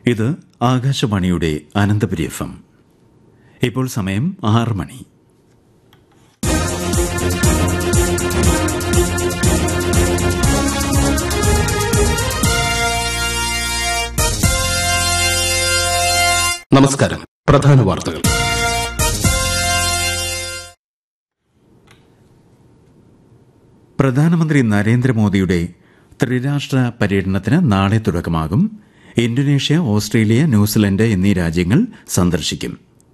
ഇത് ആകാശവാണിയുടെ Ananthapuri F M ഇപ്പോൾ സമയം ആറ് മണി നമസ്കാരം പ്രധാന വാർത്തകൾ പ്രധാനമന്ത്രി നരേന്ദ്രമോദിയുടെ ത്രിരാഷ്ട്ര പര്യടനത്തിന് നാളെ തുടക്കമാകും ഇന്തോനേഷ്യ ഓസ്ട്രേലിയ ന്യൂസിലൻഡ് എന്നീ രാജ്യങ്ങൾ സന്ദർശിക്കും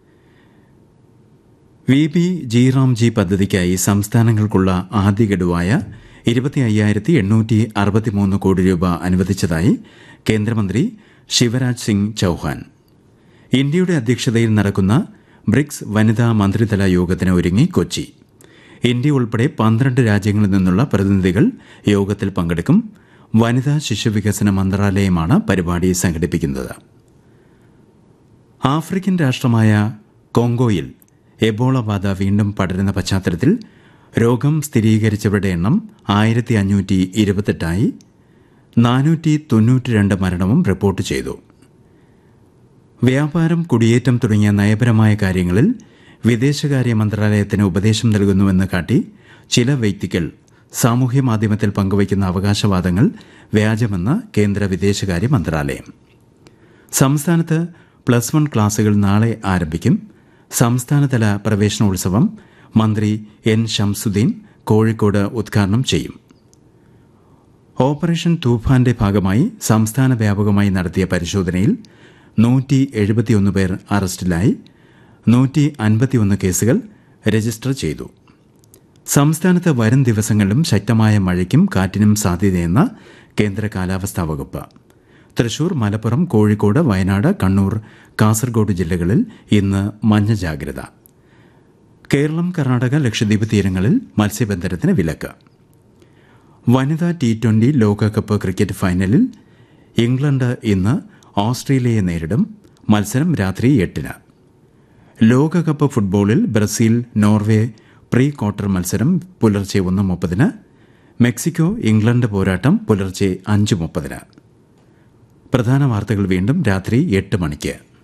വി ബി ജി റാംജി പദ്ധതിക്കായി സംസ്ഥാനങ്ങൾക്കുള്ള ആദ്യ ഗഡുവായ ഇരുപത്തി അയ്യായിരത്തി എണ്ണൂറ്റി അറുപത്തിമൂന്ന് കോടി രൂപ അനുവദിച്ചതായി കേന്ദ്രമന്ത്രി ശിവരാജ് സിംഗ് ചൌഹാൻ ഇന്ത്യയുടെ അധ്യക്ഷതയിൽ നടക്കുന്ന ബ്രിക്സ് വനിതാ മന്ത്രിതല യോഗത്തിന് ഒരുങ്ങി കൊച്ചി ഇന്ത്യ ഉൾപ്പെടെ പന്ത്രണ്ട് രാജ്യങ്ങളിൽ നിന്നുള്ള പ്രതിനിധികൾ യോഗത്തിൽ പങ്കെടുക്കും വനിതാ ശിശുവികസന മന്ത്രാലയമാണ് പരിപാടി സംഘടിപ്പിക്കുന്നത് ആഫ്രിക്കൻ രാഷ്ട്രമായ കോങ്കോയിൽ എബോള ബാധ വീണ്ടും പടരുന്ന പശ്ചാത്തലത്തിൽ രോഗം സ്ഥിരീകരിച്ചവരുടെ എണ്ണം ആയിരത്തി അഞ്ഞൂറ്റി ഇരുപത്തെട്ടായി നാനൂറ്റി തൊണ്ണൂറ്റിരണ്ട് മരണവും റിപ്പോർട്ട് ചെയ്തു വ്യാപാരം കുടിയേറ്റം തുടങ്ങിയ നയപരമായ കാര്യങ്ങളിൽ വിദേശകാര്യ മന്ത്രാലയത്തിന് ഉപദേശം നൽകുന്നുവെന്ന് കാട്ടി ചില വ്യക്തികൾ സാമൂഹ്യ മാധ്യമത്തിൽ പങ്കുവയ്ക്കുന്ന അവകാശവാദങ്ങൾ വ്യാജമെന്ന് കേന്ദ്ര വിദേശകാര്യ മന്ത്രാലയം സംസ്ഥാനത്ത് പ്ലസ് വൺ ക്ലാസുകൾ നാളെ ആരംഭിക്കും സംസ്ഥാനതല പ്രവേശനോത്സവം മന്ത്രി എൻ ഷംസുദ്ദീൻ കോഴിക്കോട് ഉദ്ഘാടനം ചെയ്യും ഓപ്പറേഷൻ തൂഫാന്റെ ഭാഗമായി സംസ്ഥാന വ്യാപകമായി നടത്തിയ പരിശോധനയിൽ നൂറ്റി എഴുപത്തിയൊന്ന് പേർ അറസ്റ്റിലായി നൂറ്റി അൻപത്തിയൊന്ന് കേസുകൾ രജിസ്റ്റർ ചെയ്തു സംസ്ഥാനത്ത് വരും ദിവസങ്ങളിലും ശക്തമായ മഴയ്ക്കും കാറ്റിനും സാധ്യതയെന്ന കേന്ദ്ര കാലാവസ്ഥാ വകുപ്പ് തൃശൂർ മലപ്പുറം കോഴിക്കോട് വയനാട് കണ്ണൂർ കാസർഗോഡ് ജില്ലകളിൽ ഇന്ന് മഞ്ഞ ജാഗ്രത കേരളം കർണാടക ലക്ഷദ്വീപ് തീരങ്ങളിൽ മത്സ്യബന്ധനത്തിന് വിലക്ക് വനിതാ ടി ട്വന്റി ലോകകപ്പ് ക്രിക്കറ്റ് ഫൈനലിൽ ഇംഗ്ലണ്ട് ഇന്ന് ഓസ്ട്രേലിയയെ നേരിടും മത്സരം രാത്രി എട്ടിന് ലോകകപ്പ് ഫുട്ബോളിൽ ബ്രസീൽ നോർവേ പ്രീ ക്വാർട്ടർ മത്സരം പുലർച്ചെ ഒന്ന് മുപ്പതിന് മെക്സിക്കോ ഇംഗ്ലണ്ട് പോരാട്ടം പുലർച്ചെ അഞ്ച് മുപ്പതിന് പ്രധാന വാർത്തകൾ വീണ്ടും രാത്രി എട്ട് മണിക്ക്